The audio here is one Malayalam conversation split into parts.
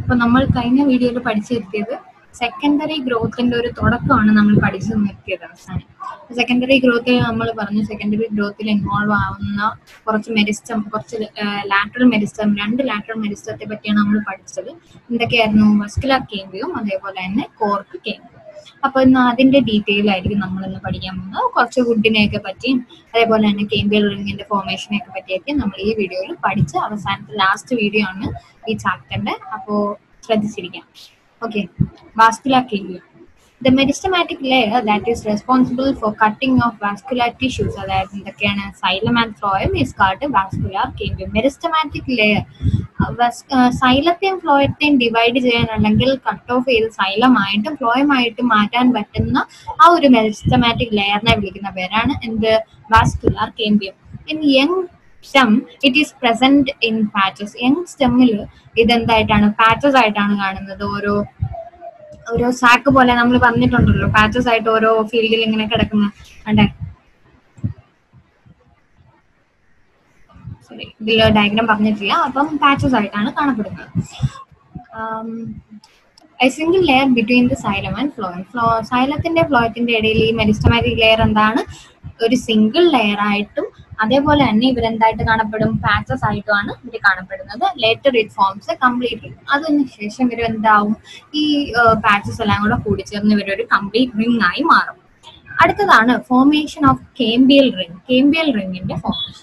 അപ്പൊ നമ്മൾ കഴിഞ്ഞ വീഡിയോയിൽ പഠിച്ചു നിർത്തിയത് സെക്കൻഡറി ഗ്രോത്തിന്റെ ഒരു തുടക്കമാണ് നമ്മൾ പഠിച്ചു നിർത്തിയത് അവസാനം സെക്കൻഡറി ഗ്രോത്തിൽ നമ്മൾ പറഞ്ഞു സെക്കൻഡറി ഗ്രോത്തിൽ ഇൻവോൾവ് ആവുന്ന കുറച്ച് മെരിസ്റ്റം കുറച്ച് ലാറ്ററൽ മെരിസ്റ്റം രണ്ട് ലാറ്ററൽ മെരിസ്റ്റത്തെ പറ്റിയാണ് നമ്മൾ പഠിച്ചത് എന്തൊക്കെയായിരുന്നു മസ്കുലർ കേമ്പിയും അതേപോലെ തന്നെ കോർക്ക് കേമ്പിയും അപ്പൊ ഇന്ന് അതിന്റെ ഡീറ്റെയിൽ ആയിരിക്കും നമ്മൾ ഇന്ന് പഠിക്കാൻ പോകുന്നത് കുറച്ച് വുഡിനെയൊക്കെ പറ്റിയും അതേപോലെ തന്നെ കേമ്പിയൽ റിങ്ങിന്റെ ഫോർമേഷനെ ഒക്കെ പറ്റിയൊക്കെ നമ്മൾ ഈ വീഡിയോയിൽ പഠിച്ച് അവസാനത്തെ ലാസ്റ്റ് വീഡിയോ ആണ് ഈ ചാപ്റ്ററിന്റെ അപ്പോ ശ്രദ്ധിച്ചിരിക്കാം okay vascular cambium the meristematic layer that is responsible for cutting off vascular tissues അതായത് എന്തൊക്കെയാണ് xylem and phloem is called vascular cambium meristematic layer സൈലത്തെയും ഫ്ലോയത്തെയും ഡിവൈഡ് ചെയ്യാൻ അല്ലെങ്കിൽ കട്ട് ഓഫ് ചെയ്ത് സൈലമായിട്ടും ഫ്ലോയമായിട്ടും മാറ്റാൻ പറ്റുന്ന ആ ഒരു മെരിസ്റ്റമാറ്റിക് ലെയറിനെ വിളിക്കുന്ന പേരാണ് എന്ത് vascular cambium in young stem it is present in patches young സ്റ്റെമ്മിൽ ഇതെന്തായിട്ടാണ് പാച്ചസ് ആയിട്ടാണ് കാണുന്നത് ഓരോ ഓരോ സാക്ക് പോലെ നമ്മൾ പറഞ്ഞിട്ടുണ്ടല്ലോ പാച്ചസ് ആയിട്ട് ഓരോ ഫീൽഡിൽ ഇങ്ങനെ കിടക്കുന്ന കണ്ടേ സോറി ഇതിൽ ഡയഗ്രാം പറഞ്ഞിട്ടില്ല അപ്പം പാച്ചസ് ആയിട്ടാണ് കാണപ്പെടുന്നത് a single layer between the xylem and phloem ഫ്ലോ സൈലത്തിന്റെ ഫ്ലോയത്തിന്റെ ഇടയിൽ ഈ മെരിസ്റ്റമാറ്റിക് ലെയർ എന്താണ് ഒരു സിംഗിൾ ലെയർ ആയിട്ടും അതേപോലെ തന്നെ ഇവരെന്തായിട്ട് കാണപ്പെടും പാച്ചസ് ആയിട്ടുമാണ് ഇവർ കാണപ്പെടുന്നത് ലേറ്റർ ഇറ്റ് ഫോംസ് കംപ്ലീറ്റ് അതിന് ശേഷം ഇവർ എന്താവും ഈ പാച്ചസ് എല്ലാം കൂടെ കൂടിച്ചേർന്ന് ഇവർ ഒരു കംപ്ലീറ്റ് റിംഗ് ആയി മാറും അടുത്തതാണ് formation of cambial ring cambial റിംഗിന്റെ formation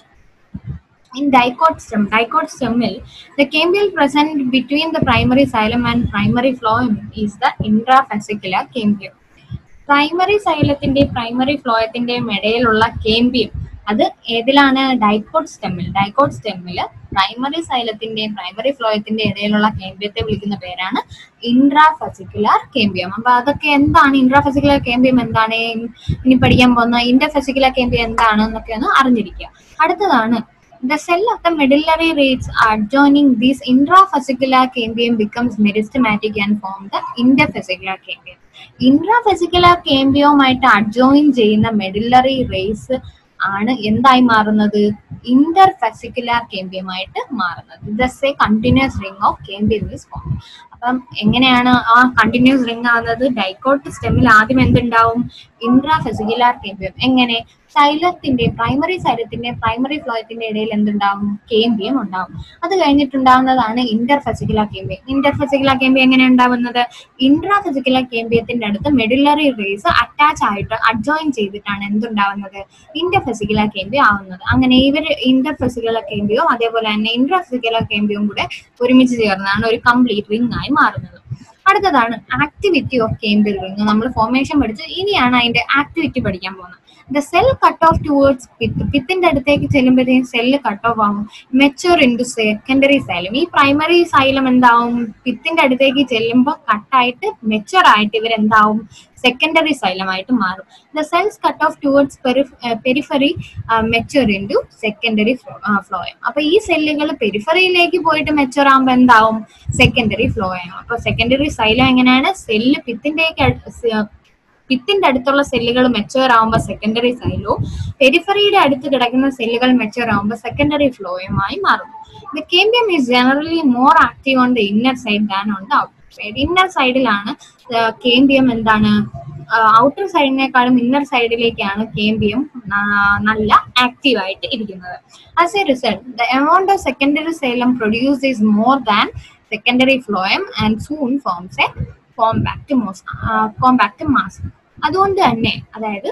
in dicot stem dicot stemil the cambial present between the primary xylem and primary phloem is the intrafascicular cambium primary സൈലത്തിന്റെയും പ്രൈമറി ഫ്ലോയത്തിന്റെയും ഇടയിലുള്ള കേമ്പിയം അത് ഏതിലാണ് ഡൈക്കോട്ട് സ്റ്റെമ്മിൽ ഡൈക്കോട്ട് സ്റ്റെമ്മിൽ പ്രൈമറി സൈലത്തിന്റെയും പ്രൈമറി ഫ്ലോയത്തിന്റെ ഇടയിലുള്ള കേമ്പിയത്തെ വിളിക്കുന്ന പേരാണ് ഇൻട്രാഫെസിക്കുലർ കേമ്പിയം അപ്പൊ അതൊക്കെ എന്താണ് ഇൻട്രാഫെസിക്കുലർ കേമ്പിയം എന്താണ് ഇനി പഠിക്കാൻ പോകുന്ന ഇന്റർഫെസിക്കുലർ കേമ്പിയം എന്താണ് എന്നൊക്കെ ഒന്ന് അറിഞ്ഞിരിക്കുക അടുത്തതാണ് The cell of the medullary roots adjoining this intrafascicular cambium becomes meristematic and form the interfascicular cambium. Intrafascicular കേമ്പിയവുമായിട്ട് അഡ്ജോയിൻ ചെയ്യുന്ന മെഡില്ലറി റേസ് ആണ് എന്തായി മാറുന്നത് ഇന്റർഫെസിക്കുലർ കേമ്പിയമായിട്ട് മാറുന്നത് thus a continuous ring of cambium is form അപ്പം എങ്ങനെയാണ് ആ കണ്ടിന്യൂസ് റിംഗ് ആവുന്നത് ഡൈക്കോട്ട് സ്റ്റെമ്മിൽ ആദ്യം എന്തുണ്ടാവും ഇൻട്രാഫെസിക്കുലർ കേമ്പിയം എങ്ങനെ സൈലത്തിന്റെ പ്രൈമറി സൈലത്തിന്റെ പ്രൈമറി ഫ്ലോയത്തിന്റെ ഇടയിൽ എന്തുണ്ടാവും കേമ്പിയം ഉണ്ടാവും അത് കഴിഞ്ഞിട്ടുണ്ടാവുന്നതാണ് ഇന്റർഫെസിക്കുലർ കേമ്പിയം ഇന്റർഫെസിക്കുലർ കേമ്പിയം എങ്ങനെ ഉണ്ടാവുന്നത് ഇൻട്രാഫെസിക്കുലർ കേമ്പിയത്തിന്റെ അടുത്ത് മെഡിലറി റേസ് അറ്റാച്ച് ആയിട്ട് അഡ്ജോയിൻ ചെയ്തിട്ടാണ് എന്തുണ്ടാവുന്നത് ഇന്റർഫെസിക്കുലർ കേമ്പിയം ആവുന്നത് അങ്ങനെ ഇവർ ഇന്റർഫെസിക്കുലർ കേമ്പിയോ അതേപോലെ തന്നെ ഇൻട്രാഫെസിക്കുലർ കേമ്പിയും കൂടെ ഒരുമിച്ച് ചേർന്നാണ് ഒരു കംപ്ലീറ്റ് റിംഗ് ആയി മാറുന്നത് അടുത്തതാണ് ആക്ടിവിറ്റി ഓഫ് കേമ്പിൽ റിംഗ് നമ്മൾ ഫോർമേഷൻ പഠിച്ച് ഇനിയാണ് അതിന്റെ ആക്ടിവിറ്റി പഠിക്കാൻ പോകുന്നത് the cell cut off towards pith പിത്തിന്റെ അടുത്തേക്ക് ചെല്ലുമ്പോഴത്തേക്കും സെല്ല് കട്ട് ഓഫ് ആവും mature into secondary xylem ഈ പ്രൈമറി സൈലം എന്താവും പിത്തിന്റെ അടുത്തേക്ക് ചെല്ലുമ്പോൾ കട്ടായിട്ട് മെച്ചൂർ ആയിട്ട് ഇവരെന്താവും സെക്കൻഡറി സൈലമായിട്ട് മാറും the cells cut off towards periphery mature into secondary phloem അപ്പൊ ഈ സെല്ലുകൾ പെരിഫറിയിലേക്ക് പോയിട്ട് മെച്ചൂർ ആകുമ്പോൾ എന്താവും സെക്കൻഡറി ഫ്ലോയം അപ്പൊ സെക്കൻഡറി സൈലം എങ്ങനെയാണ് സെല്ല് പിത്തിന്റേക്ക് പിത്തിന്റെ അടുത്തുള്ള സെല്ലുകൾ മെച്ചുവർ ആവുമ്പോൾ സെക്കൻഡറി സൈലോ പെരിഫറിയുടെ അടുത്ത് കിടക്കുന്ന സെല്ലുകൾ മെച്ചുവർ ആവുമ്പോൾ സെക്കൻഡറി ഫ്ലോയുമായി മാറും the cambium is generally more active on the inner side than on the outer side inner സൈഡിലാണ് കേമ്പിയം എന്താണ് ഔട്ടർ സൈഡിനേക്കാളും ഇന്നർ സൈഡിലേക്കാണ് കേമ്പിയം നല്ല ആക്റ്റീവ് ആയിട്ട് ഇരിക്കുന്നത് as a result the amount of secondary xylem produce is more than secondary phloem and soon forms a compact mass compact mass അതുകൊണ്ട് തന്നെ അതായത്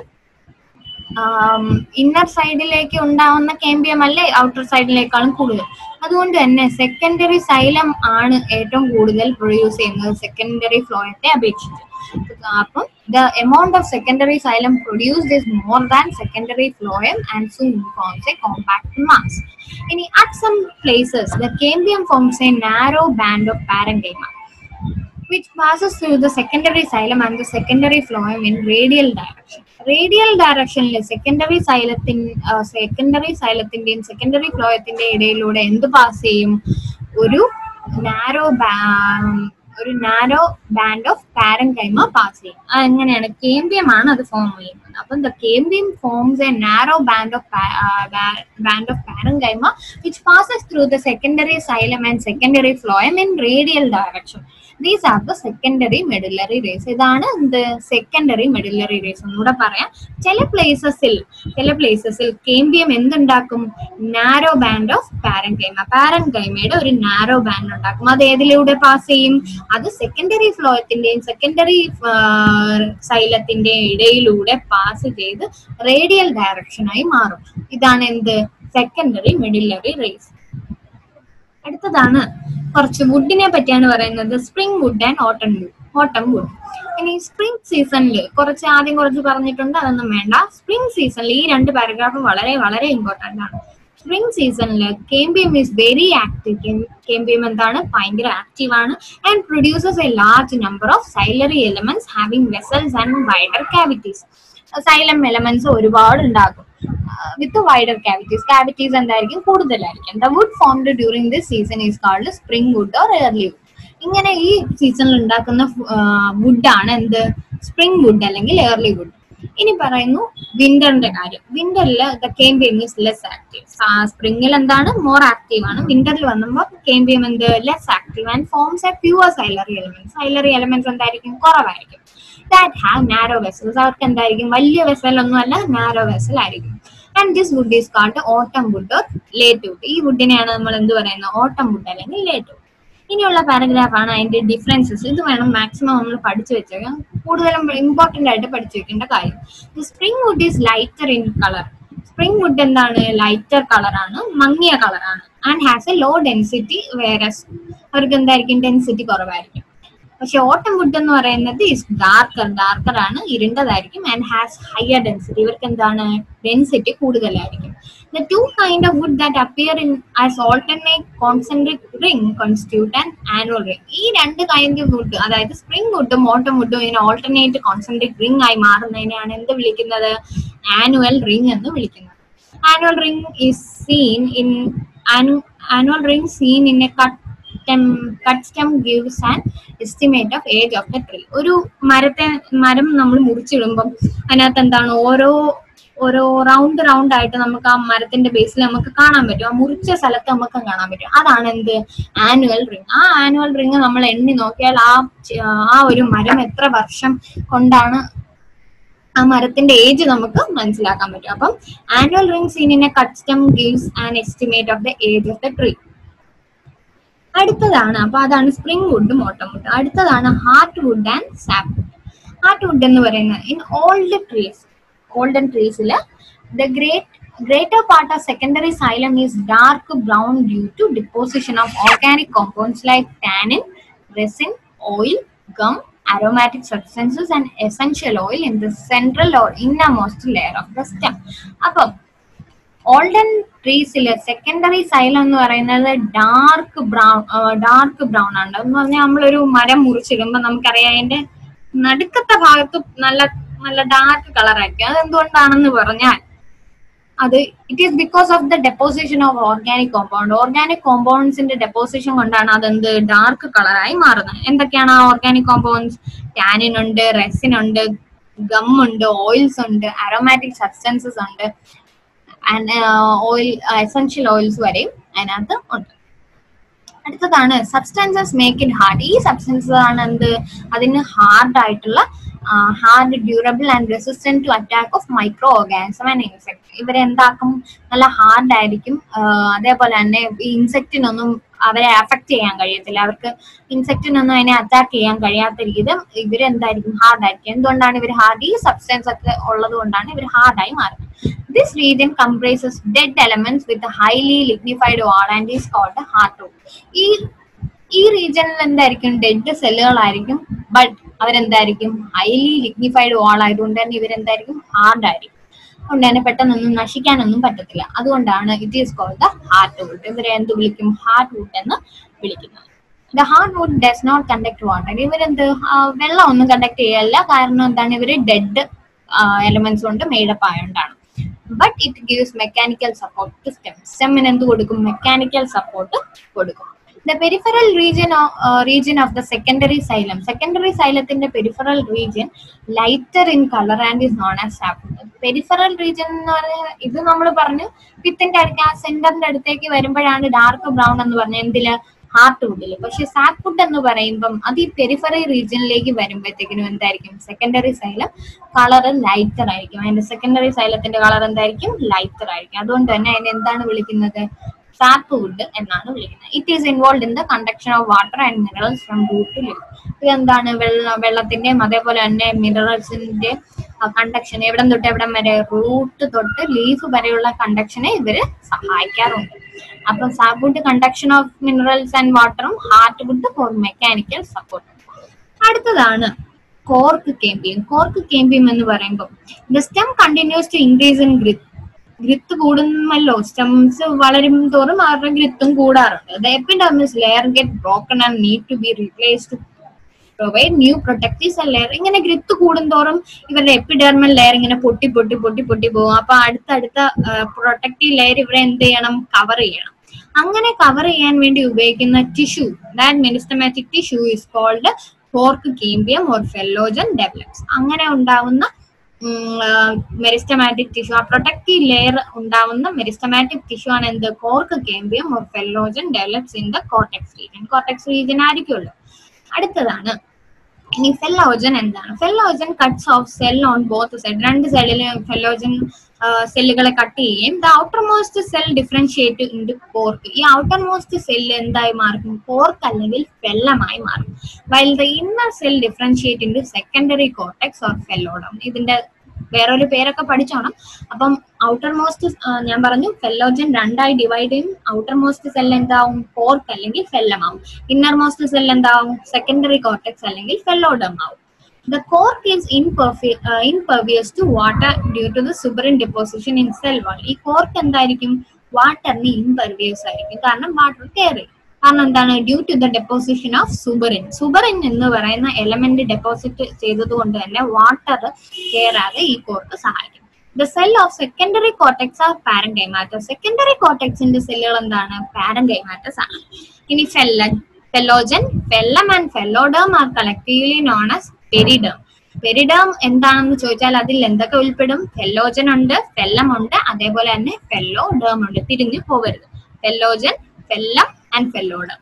ഇന്നർ സൈഡിലേക്ക് ഉണ്ടാവുന്ന കേമ്പിയം അല്ലേ ഔട്ടർ സൈഡിലേക്കാളും കൂടുതൽ അതുകൊണ്ട് തന്നെ സെക്കൻഡറി സൈലം ആണ് ഏറ്റവും കൂടുതൽ പ്രൊഡ്യൂസ് ചെയ്യുന്നത് സെക്കൻഡറി ഫ്ലോയത്തെ അപേക്ഷിച്ച് അപ്പം the amount of secondary xylem produced is more than secondary phloem and soon forms a compact mass ഇനി at some places the cambium forms a narrow band of parenchyma which passes through the secondary xylem and the secondary phloem in radial direction. Radial ഡയറക്ഷനിൽ സെക്കൻഡറി സൈലത്തിൻ സെക്കൻഡറി സൈലത്തിന്റെയും സെക്കൻഡറി ഫ്ലോയത്തിന്റെ ഇടയിലൂടെ എന്ത് പാസ് ചെയ്യും ഒരു നാരോ ഒരു narrow band of parenchyma pass ചെയ്യും അത് എങ്ങനെയാണ് കേമ്പിയം ആണ് അത് ഫോം ചെയ്യുന്നത് അപ്പം the cambium forms a narrow band of band of parenchyma which passes through the secondary xylem and secondary phloem in radial direction these are the secondary medullary rays ഇതാണ് എന്ത് സെക്കൻഡറി മെഡുലറി റേസ് ഒന്നുകൂടെ പറയാം ചില പ്ലേസസിൽ ചില പ്ലേസസിൽ കേമ്പിയം എന്തുണ്ടാക്കും നാരോ ബാൻഡ് ഓഫ് പാരൻകൈമ പാരൻകൈമയുടെ ഒരു നാരോ ബാൻഡ് ഉണ്ടാക്കും അത് ഏതിലൂടെ പാസ് ചെയ്യും അത് സെക്കൻഡറി ഫ്ലോയത്തിന്റെയും സെക്കൻഡറി സൈലത്തിന്റെയും ഇടയിലൂടെ പാസ് ചെയ്ത് റേഡിയൽ ഡയറക്ഷനായി മാറും ഇതാണ് എന്ത് സെക്കൻഡറി മെഡുലറി റേസ് അടുത്തതാണ് കുറച്ച് വുഡിനെ പറ്റിയാണ് പറയുന്നത് spring wood and autumn wood autumn wood ഇനി സ്പ്രിംഗ് സീസണിൽ കുറച്ച് ആദ്യം കുറച്ച് പറഞ്ഞിട്ടുണ്ട് അതൊന്നും വേണ്ട സ്പ്രിംഗ് സീസണിൽ ഈ രണ്ട് പാരഗ്രാഫ് വളരെ വളരെ ഇമ്പോർട്ടന്റ് ആണ് സ്പ്രിംഗ് സീസണിൽ cambium is very active cambium എന്താണ് ഭയങ്കര ആക്റ്റീവ് ആണ് and produces a large number of xylary elements having vessels and wider cavities xylem elements ഒരുപാട് ഉണ്ടാകും വിത്ത് വൈഡർ കാവിറ്റീസ് കാവിറ്റീസ് എന്തായിരിക്കും കൂടുതലായിരിക്കും the wood formed during this season is called spring wood or early wood ഇങ്ങനെ ഈ സീസണിൽ ഉണ്ടാക്കുന്ന വുഡാണ് എന്ത് സ്പ്രിംഗ് വുഡ് അല്ലെങ്കിൽ എയർലി വുഡ് ഇനി പറയുന്നു വിന്ററിന്റെ കാര്യം വിന്ററിൽ the cambium is less active സ്പ്രിംഗിൽ എന്താണ് മോർ ആക്റ്റീവ് ആണ് വിന്ററിൽ വന്നപ്പോൾ കേംബിയം എന്ത് less active and forms a pure xylary elements xylary elements എന്തായിരിക്കും കുറവായിരിക്കും ദാറ്റ് ഹാവ് നാരോ വെസൽസ് അവർക്ക് എന്തായിരിക്കും വലിയ വെസൽ ഒന്നും അല്ല നാരോ വെസൽ ആയിരിക്കും and this wood is called autumn wood or late wood ഈ വുഡിനെയാണ് നമ്മൾ എന്ത് പറയുന്നത് ഓട്ടം വുഡ് അല്ലെങ്കിൽ ലേറ്റ് വുഡ് ഇനിയുള്ള പാരഗ്രാഫ് ആണ് അതിന്റെ ഡിഫറൻസസ് ഇത് വേണം മാക്സിമം നമ്മൾ പഠിച്ചു വെച്ചേക്കാം കൂടുതലും ഇമ്പോർട്ടന്റ് ആയിട്ട് പഠിച്ചു വെക്കേണ്ട കാര്യം spring wood is lighter in colour spring wood എന്താണ് ലൈറ്റർ കളറാണ് മങ്ങിയ കളറാണ് and has a low density whereas അവർക്ക് എന്തായിരിക്കും ഡെൻസിറ്റി കുറവായിരിക്കും പക്ഷെ ഓട്ടം വുഡ് എന്ന് പറയുന്നത് ഇസ് ഡാർക്കർ ഡാർക്കർ ആണ് ഇരുണ്ടതായിരിക്കും ആൻഡ് ഹാസ് ഹയർ ഡെൻസിറ്റി ഇവർക്ക് എന്താണ് ഡെൻസിറ്റി കൂടുതലായിരിക്കും the two kind of wood that appear in as alternate concentric ring constitute and annual ring ഈ രണ്ട് കൈൻഡ് വുഡ് അതായത് സ്പ്രിംഗ് വുഡും ഓട്ടം വുഡും ഇങ്ങനെ ഓൾട്ടർനേറ്റ് കോൺസെൻട്രിക് റിംഗ് ആയി മാറുന്നതിനെയാണ് എന്ത് വിളിക്കുന്നത് ആനുവൽ റിംഗ് എന്ന് വിളിക്കുന്നത് annual ring is seen in annual ring seen in a cut stem cut stem gives an estimate of age of the tree ഒരു മരത്തെ മരം നമ്മൾ മുറിച്ചിടുമ്പം അതിനകത്ത് എന്താണ് ഓരോ ഓരോ റൗണ്ട് റൗണ്ട് ആയിട്ട് നമുക്ക് ആ മരത്തിന്റെ ബേസിൽ നമുക്ക് കാണാൻ പറ്റും ആ മുറിച്ച സ്ഥലത്ത് നമുക്ക് കാണാൻ പറ്റും അതാണ് എന്ത് ആനുവൽ റിംഗ് ആ ആനുവൽ റിംഗ് നമ്മൾ എണ്ണി നോക്കിയാൽ ആ ആ ഒരു മരം എത്ര വർഷം കൊണ്ടാണ് ആ മരത്തിന്റെ ഏജ് നമുക്ക് മനസ്സിലാക്കാൻ പറ്റും അപ്പം annual ring seen in a cut stem gives an estimate of the age of the tree അടുത്തതാണ് അപ്പൊ അതാണ് സ്പ്രിംഗ് വുഡും ഓട്ടം വുഡ് അടുത്തതാണ് heart wood and sap wood heart wood എന്ന് പറയുന്നത് ഇൻ ഓൾഡ് ട്രീസ് ഓൾഡൻ ട്രീസിൽ the great greater part of secondary xylem is dark brown due to deposition of organic compounds like tannin resin oil gum aromatic substances and essential oil in the central or innermost layer of the stem അപ്പം ഓൾഡൻ ട്രീസിൽ സെക്കൻഡറി സൈലം എന്ന് പറയുന്നത് ഡാർക്ക് ബ്രൗൺ ഡാർക്ക് ബ്രൗൺ ആണ് എന്ന് പറഞ്ഞാൽ നമ്മളൊരു മരം മുറിച്ചിടുമ്പോൾ നമുക്കറിയാം അതിന്റെ നടുക്കത്തെ ഭാഗത്ത് നല്ല നല്ല ഡാർക്ക് കളർ ആയിരിക്കും അത് എന്തുകൊണ്ടാണെന്ന് പറഞ്ഞാൽ അത് it is because of the deposition of organic compound organic കോമ്പൗണ്ട്സിന്റെ ഡെപ്പോസിഷൻ കൊണ്ടാണ് അതെന്ത് ഡാർക്ക് കളറായി മാറുന്നത് എന്തൊക്കെയാണ് ആ ഓർഗാനിക് കോമ്പൗണ്ട്സ് ടാനിൻ ഉണ്ട് റെസിൻ ഉണ്ട് ഗം ഉണ്ട് ഓയിൽസ് ഉണ്ട് അരോമാറ്റിക് സബ്സ്റ്റൻസസ് ഉണ്ട് ഓയിൽ എസെൻഷ്യൽ ഓയിൽസ് വരെയും അതിനകത്ത് ഉണ്ട് അടുത്തതാണ് സബ്സ്റ്റൻസസ് മേക്ക് ഇറ്റ് ഹാർഡ് ഈ സബ്സ്റ്റൻസസ് ആണ് എന്ത് അതിന് ഹാർഡ് ആയിട്ടുള്ള hard durable and resistant to attack of micro organism and insect ഇവരെന്താക്കും നല്ല ഹാർഡ് ആയിരിക്കും അതേപോലെ തന്നെ ഈ ഇൻസെക്റ്റിനൊന്നും അവരെ അഫക്ട് ചെയ്യാൻ കഴിയത്തില്ല അവർക്ക് ഇൻസെക്റ്റിനൊന്നും അതിനെ അറ്റാക്ക് ചെയ്യാൻ കഴിയാത്ത രീതിയിൽ ഇവരെന്തായിരിക്കും ഹാർഡ് ആയിരിക്കും എന്തുകൊണ്ടാണ് ഇവർ ഹാർഡ് ഈ സബ്സ്റ്റൻസ് ഒക്കെ ഉള്ളത് കൊണ്ടാണ് ഇവർ ഹാർഡായി മാറുന്നത് this region comprises dead elements with highly lignified wall and is called heart wood ഈ ഈ റീജിയനിൽ എന്തായിരിക്കും ഡെഡ് സെല്ലുകളായിരിക്കും ബട്ട് അവരെന്തായിരിക്കും ഹൈലി ലിഗ്നിഫൈഡ് വാൾ ആയതുകൊണ്ട് തന്നെ ഇവരെന്തായിരിക്കും ഹാർഡ് ആയിരിക്കും അതുകൊണ്ട് തന്നെ പെട്ടെന്നൊന്നും നശിക്കാനൊന്നും പറ്റത്തില്ല അതുകൊണ്ടാണ് it is called the heart wood ഇവരെ എന്ത് വിളിക്കും ഹാർട്ട് വുഡ് എന്ന് വിളിക്കുന്നത് the heart wood does not conduct water ഇവരെന്ത് വെള്ളം ഒന്നും കണ്ടക്ട് ചെയ്യല്ല കാരണം എന്താണ് ഇവര് ഡെഡ് എലമെന്റ്സ് കൊണ്ട് മെയ്ഡപ്പ് ആയതുകൊണ്ടാണ് but it gives mechanical support to stem സ്റ്റെമ്മിന് എന്ത് കൊടുക്കും മെക്കാനിക്കൽ സപ്പോർട്ട് കൊടുക്കും the peripheral region region of the secondary xylem secondary സൈലത്തിന്റെ peripheral region lighter in colour and is known as sap peripheral region എന്ന് പറഞ്ഞാൽ ഇത് നമ്മൾ പറഞ്ഞു പിത്തിന്റെ അടുത്ത് ആ സെന്ററിന്റെ അടുത്തേക്ക് വരുമ്പോഴാണ് ഡാർക്ക് ബ്രൗൺ എന്ന് പറഞ്ഞ എന്തില് ഹാർട്ട് വുഡിൽ പക്ഷെ സാപ്പ് വുഡ് എന്ന് പറയുമ്പം അത് ഈ പെരിഫറി റീജിയനിലേക്ക് വരുമ്പോഴത്തേക്കിനും എന്തായിരിക്കും സെക്കൻഡറി സൈലം കളർ ലൈറ്റർ ആയിരിക്കും അതിന്റെ സെക്കൻഡറി സൈലത്തിന്റെ കളർ എന്തായിരിക്കും ലൈറ്റർ ആയിരിക്കും അതുകൊണ്ട് തന്നെ അതിനെ എന്താണ് വിളിക്കുന്നത് സാപ്പ് വുഡ് എന്നാണ് വിളിക്കുന്നത് it is involve in the conduction of water and minerals from root to leaf ഇതെന്താണ് വെള്ള വെള്ളത്തിന്റെയും അതേപോലെ തന്നെ മിനറൽസിന്റെ കണ്ടക്ഷൻ എവിടം തൊട്ട് എവിടം വരെ റൂട്ട് തൊട്ട് ലീഫ് വരെയുള്ള കണ്ടക്ഷനെ ഇവര് സഹായിക്കാറുണ്ട് അപ്പൊ sapwood conduction of minerals and വാട്ടറും heart wood for mechanical support അടുത്തതാണ് കോർക്ക് കേമ്പിയം കോർക്ക് കേമ്പിയം എന്ന് പറയുമ്പോൾ the stem continues to increase in girth girth കൂടുന്നല്ലോ സ്റ്റെംസ് വളരും തോറും അവരുടെ ഗ്രിത്തും കൂടാറുണ്ട് the epidermis layer get broken and need to be replaced provide new protective cell layer ഇങ്ങനെ ഗ്രിത്ത് കൂടുന്തോറും ഇവരുടെ എപ്പിഡെർമൽ ലെയർ ഇങ്ങനെ പൊട്ടി പൊട്ടി പൊട്ടി പൊട്ടി പോകും അപ്പൊ അടുത്തടുത്ത പ്രൊട്ടക്റ്റീവ് ലെയർ ഇവരെ എന്ത് ചെയ്യണം കവർ ചെയ്യണം അങ്ങനെ കവർ ചെയ്യാൻ വേണ്ടി ഉപയോഗിക്കുന്ന tissue that meristematic tissue is called cork cambium or phellogen develops അങ്ങനെ ഉണ്ടാവുന്ന മെരിസ്റ്റമാറ്റിക് ടിഷ്യൂ ആ പ്രൊട്ടക്റ്റീവ് ലെയർ ഉണ്ടാവുന്ന മെരിസ്റ്റമാറ്റിക് ടിഷ്യൂ ആണ് എന്ത് cork cambium or phellogen develops in the cortex region cortex region ആയിരിക്കുമല്ലോ അടുത്തതാണ് ഇനി ഫെല്ലോജൻ എന്താണ് phellogen cuts off cell on both side രണ്ട് സൈഡില് ഫെല്ലോജൻ സെല്ലുകളെ കട്ട് ചെയ്യുകയും the outermost cell differentiate in cork ഈ ഔട്ടർ മോസ്റ്റ് സെല്ല് എന്തായി മാറും കോർക്ക് അല്ലെങ്കിൽ ഫെല്ലമായി മാറും while the inner cell differentiate in secondary cortex or phelloderm ഇതിന്റെ വേറൊരു പേരൊക്കെ പഠിച്ചോണം അപ്പം ഔട്ടർ മോസ്റ്റ് ഞാൻ പറഞ്ഞു ഫെല്ലോജൻ രണ്ടായി ഡിവൈഡ് ചെയ്യും ഔട്ടർ മോസ്റ്റ് സെൽ എന്താവും കോർക്ക് അല്ലെങ്കിൽ ഫെല്ലമാവും ഇന്നർ മോസ്റ്റ് സെൽ എന്താവും സെക്കൻഡറി കോർട്ടെക്സ് അല്ലെങ്കിൽ ഫെല്ലോഡം ആവും the cork is impervious to water due to the suberin deposition in cell wall ഈ കോർക്ക് എന്തായിരിക്കും വാട്ടറിന് ഇൻപെർവിയസ് ആയിരിക്കും കാരണം വാട്ടർ കയറി കാരണം എന്താണ് due to the deposition of suberin suberin എന്ന് പറയുന്ന എലമെന്റ് ഡെപ്പോസിറ്റ് ചെയ്തത് കൊണ്ട് തന്നെ വാട്ടർ കയറാതെ ഈ കോർക്ക് സഹായിക്കും the cell of secondary cortex are parenchymatous secondary കോർട്ടെക്സിന്റെ സെല്ലുകൾ എന്താണ് പാരൻകൈമാറ്റസ് ആണ് ഇനി phellem phellogen phellem and phelloderm are collectively known as periderm periderm എന്താണെന്ന് ചോദിച്ചാൽ അതിൽ എന്തൊക്കെ ഉൾപ്പെടും ഫെല്ലോജൻ ഉണ്ട് ഫെല്ലം ഉണ്ട് അതേപോലെ തന്നെ ഫെല്ലോ ഡേം ഉണ്ട് തിരിഞ്ഞു പോകരുത് ഫെല്ലോജൻ ഫെല്ലം ആൻഡ് ഫെല്ലോഡം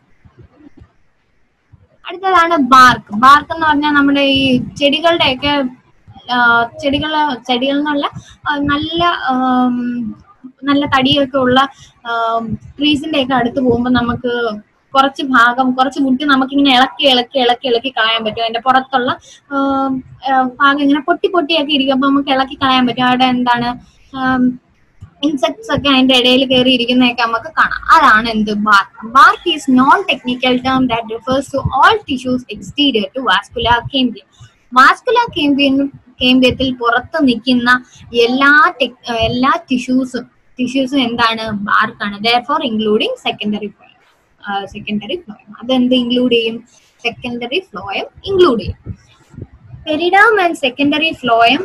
അടുത്തതാണ് ബാർക്ക് ബാർക്ക് എന്ന് പറഞ്ഞാൽ നമ്മുടെ ഈ ചെടികളുടെയൊക്കെ ചെടികൾ ചെടികൾ എന്നുള്ള നല്ല നല്ല തടിയൊക്കെ ഉള്ള ട്രീസിന്റെ ഒക്കെ അടുത്ത് പോകുമ്പോൾ നമുക്ക് കുറച്ച് ഭാഗം കുറച്ച് മുട്ടി നമുക്കിങ്ങനെ ഇളക്കി ഇളക്കി ഇളക്കി ഇളക്കി കളയാൻ പറ്റും അതിന്റെ പുറത്തുള്ള ഭാഗം ഇങ്ങനെ പൊട്ടി പൊട്ടിയൊക്കെ ഇരിക്കും അപ്പൊ നമുക്ക് ഇളക്കി കളയാൻ പറ്റും അവിടെ എന്താണ് ഇൻസെക്ട്സ് ഒക്കെ അതിന്റെ ഇടയിൽ കയറി ഇരിക്കുന്നതൊക്കെ നമുക്ക് കാണാം അതാണ് എന്ത് bark bark is non technical term that refers to all tissues exterior to vascular cambium vascular cambium കേമ്പിയത്തിൽ പുറത്ത് നിൽക്കുന്ന എല്ലാ ടെക് എല്ലാ ടിഷ്യൂസും ടിഷ്യൂസും എന്താണ് ബാർക്കാണ് therefore including secondary phloem secondary phloem അതെന്ത് ഇൻക്ലൂഡ് ചെയ്യും സെക്കൻഡറി ഫ്ലോയം ഇൻക്ലൂഡ് ചെയ്യും periderm and secondary phloem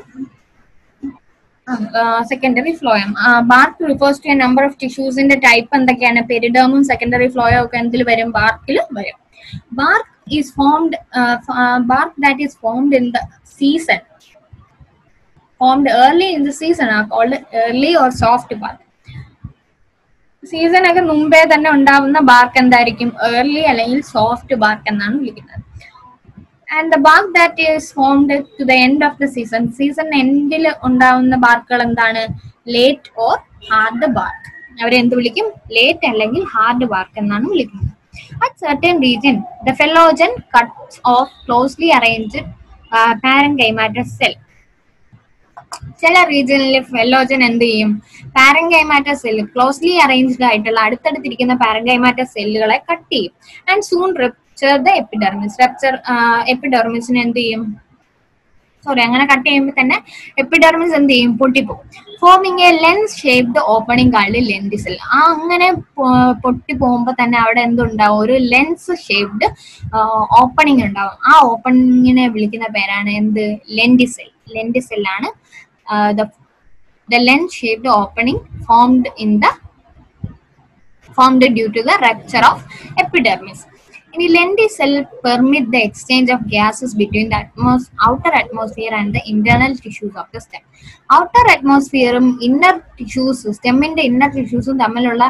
secondary phloem bark refers to a number of ടിഷ്യൂസിന്റെ ടൈപ്പ് എന്തൊക്കെയാണ് പെരിഡേമും സെക്കൻഡറി ഫ്ലോയും ഒക്കെ എന്തിൽ വരും ബാർക്കിൽ വരും bark is formed BARC that is formed in the season formed early in the season ആ called early or soft bark season ഒക്കെ മുമ്പേ തന്നെ ഉണ്ടാവുന്ന ബാർക്ക് എന്തായിരിക്കും ഏർലി അല്ലെങ്കിൽ സോഫ്റ്റ് ബാർക്ക് എന്നാണ് വിളിക്കുന്നത് and the bark that is formed to the end of the season season എൻഡിൽ ഉണ്ടാവുന്ന ബാർക്കുകൾ എന്താണ് ലേറ്റ് ഓർ ഹാർഡ് ബാർക്ക് അവരെ എന്ത് വിളിക്കും ലേറ്റ് അല്ലെങ്കിൽ ഹാർഡ് ബാർക്ക് എന്നാണ് വിളിക്കുന്നത് at certain region the phellogen cuts off closely arranged parenchymatous cell ചില റീജിയനിൽ ഫെലോജൻ എന്ത് ചെയ്യും പാരൻകൈമാറ്റ സെൽ ക്ലോസ്ലി അറേഞ്ച്ഡ് ആയിട്ടുള്ള അടുത്തടുത്തിരിക്കുന്ന പാരൻകൈമാറ്റ സെല്ലുകളെ കട്ട് ചെയ്യും and soon rupture the epidermis rupture എപ്പിഡെർമിസിന് എന്ത് ചെയ്യും സോറി അങ്ങനെ കട്ട് ചെയ്യുമ്പോൾ തന്നെ എപ്പിഡെർമിസ് എന്ത് ചെയ്യും പൊട്ടിപ്പോകും forming a lens shaped opening called lenticel ആ അങ്ങനെ പൊട്ടി പോകുമ്പോൾ തന്നെ അവിടെ എന്തുണ്ടാവും ഒരു ലെൻസ് ഷേപ്ഡ് ഓപ്പണിംഗ് ഉണ്ടാവും ആ ഓപ്പണിങ്ങിനെ വിളിക്കുന്ന പേരാണ് എന്ത് ലെൻഡിസെൽ ലെൻഡിസെൽ ആണ് the the lens shaped opening formed in the formed due to the rupture of epidermis. ഇനി lenticel permit the exchange of gases between the atmos outer atmosphere and the internal tissues of the stem outer അറ്റ്മോസ്ഫിയറും ഇന്നർ ടിഷ്യൂസ് സ്റ്റെമ്മിന്റെ ഇന്നർ ടിഷ്യൂസും തമ്മിലുള്ള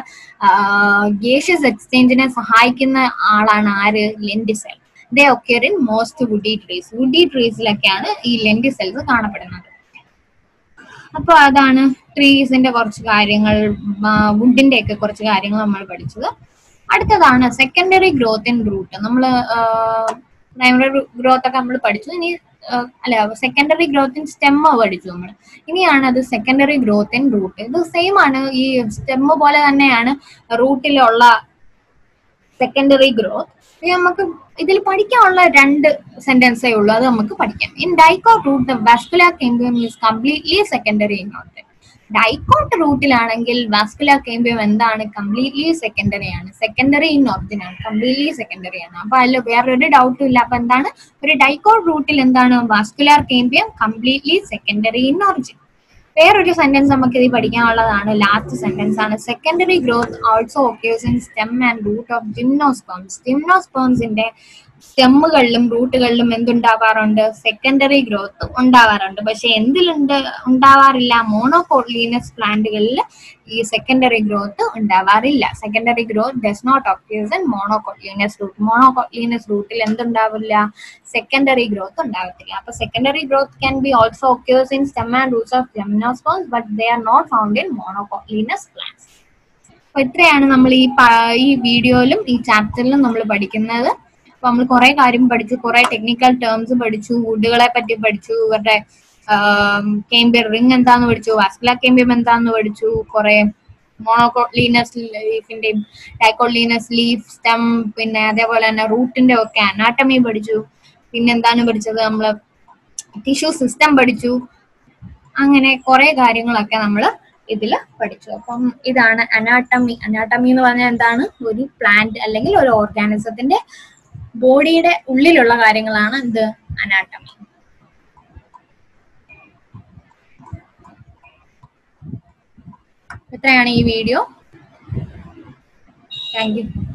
ഗേഷ്യസ് എക്സ്ചേഞ്ചിനെ സഹായിക്കുന്ന ആളാണ് ആര് lenticel they occur in most woody trees woody ട്രീസിലൊക്കെയാണ് ഈ ലെൻഡി സെൽസ് കാണപ്പെടുന്നത് അപ്പൊ അതാണ് ട്രീസിന്റെ കുറച്ച് കാര്യങ്ങൾ വുഡിന്റെ ഒക്കെ കുറച്ച് കാര്യങ്ങൾ നമ്മൾ പഠിച്ചത് അടുത്തതാണ് സെക്കൻഡറി ഗ്രോത്ത് ഇൻ റൂട്ട് നമ്മൾ പ്രൈമറി ഗ്രോത്ത് ഒക്കെ നമ്മൾ പഠിച്ചു ഇനി ആ, അല്ല സെക്കൻഡറി ഗ്രോത്ത് ഇൻ സ്റ്റെമ്മ പഠിച്ചു നമ്മൾ ഇനിയാണ് അത് സെക്കൻഡറി ഗ്രോത്ത് ഇൻ റൂട്ട് ഇത് സെയിം ആണ് ഈ സ്റ്റെമ്മ് പോലെ തന്നെയാണ് റൂട്ടിലുള്ള സെക്കൻഡറി ഗ്രോത്ത് ഇനി നമുക്ക് ഇതിൽ പഠിക്കാനുള്ള രണ്ട് സെന്റൻസേ ഉള്ളൂ അത് നമുക്ക് പഠിക്കാം in dicot root the vascular cambium is completely secondary in order dicot റൂട്ടിലാണെങ്കിൽ വാസ്കുലർ കേമ്പിയം എന്താണ് കംപ്ലീറ്റ്ലി സെക്കൻഡറി ആണ് സെക്കൻഡറി ഇൻ ഒറിജിൻ ആണ് കംപ്ലീറ്റ്ലി സെക്കൻഡറി ആണ് അപ്പൊ അതിൽ വേറൊരു ഡൗട്ടും ഇല്ല അപ്പൊ എന്താണ് ഒരു ഡൈക്കോട്ട് റൂട്ടിൽ എന്താണ് vascular cambium completely secondary in origin വേറൊരു സെന്റൻസ് നമുക്ക് ഇത് പഠിക്കാനുള്ളതാണ് ലാസ്റ്റ് സെന്റൻസ് ആണ് secondary growth also occurs in stem and root of gymnosperms ജിംനോസ്പോംസിന്റെ സ്റ്റെമ്മുകളിലും റൂട്ടുകളിലും എന്തുണ്ടാവാറുണ്ട് സെക്കൻഡറി ഗ്രോത്ത് ഉണ്ടാവാറുണ്ട് പക്ഷെ എന്തിലുണ്ട് ഉണ്ടാവാറില്ല മോണോകോട്ലീനസ് പ്ലാന്റുകളിൽ ഈ സെക്കൻഡറി ഗ്രോത്ത് ഉണ്ടാവാറില്ല secondary growth does not occurs in monocotyledonous root monocotyledonous റൂട്ടിൽ എന്തുണ്ടാവില്ല സെക്കൻഡറി ഗ്രോത്ത് ഉണ്ടാവത്തില്ല അപ്പൊ secondary growth can be also occurs in stem and roots of ജെമിനോസ്പോൺസ് but they are not found in monocotyledonous plants അപ്പൊ ഇത്രയാണ് നമ്മൾ ഈ പ- ഈ വീഡിയോയിലും ഈ ചാപ്റ്ററിലും നമ്മൾ പഠിക്കുന്നത് അപ്പൊ നമ്മൾ കുറെ കാര്യം പഠിച്ചു കുറെ ടെക്നിക്കൽ ടേംസ് പഠിച്ചു വുഡുകളെ പറ്റി പഠിച്ചു ഇവരുടെ കേമ്പിയർ റിംഗ് എന്താന്ന് പഠിച്ചു വാസ്കുലർ കേമ്പിയം എന്താന്ന് പഠിച്ചു കുറെ മോണോകോട്ലീനസ് ലീഫിന്റെയും ഡൈക്കോട്ലീനസ് ലീഫ് സ്റ്റെം പിന്നെ അതേപോലെ തന്നെ റൂട്ടിന്റെ ഒക്കെ അനാട്ടമി പഠിച്ചു പിന്നെ എന്താണ് പഠിച്ചത് നമ്മള് ടിഷ്യൂ സിസ്റ്റം പഠിച്ചു അങ്ങനെ കുറെ കാര്യങ്ങളൊക്കെ നമ്മൾ ഇതിൽ പഠിച്ചു അപ്പം ഇതാണ് അനാട്ടമി അനാട്ടമി എന്ന് പറഞ്ഞാൽ എന്താണ് ഒരു പ്ലാന്റ് അല്ലെങ്കിൽ ഒരു ഓർഗാനിസത്തിന്റെ ബോഡിയുടെ ഉള്ളിലുള്ള കാര്യങ്ങളാണ് ഇത് അനാട്ടമി ഇത്രയാണ് ഈ വീഡിയോ താങ്ക് യു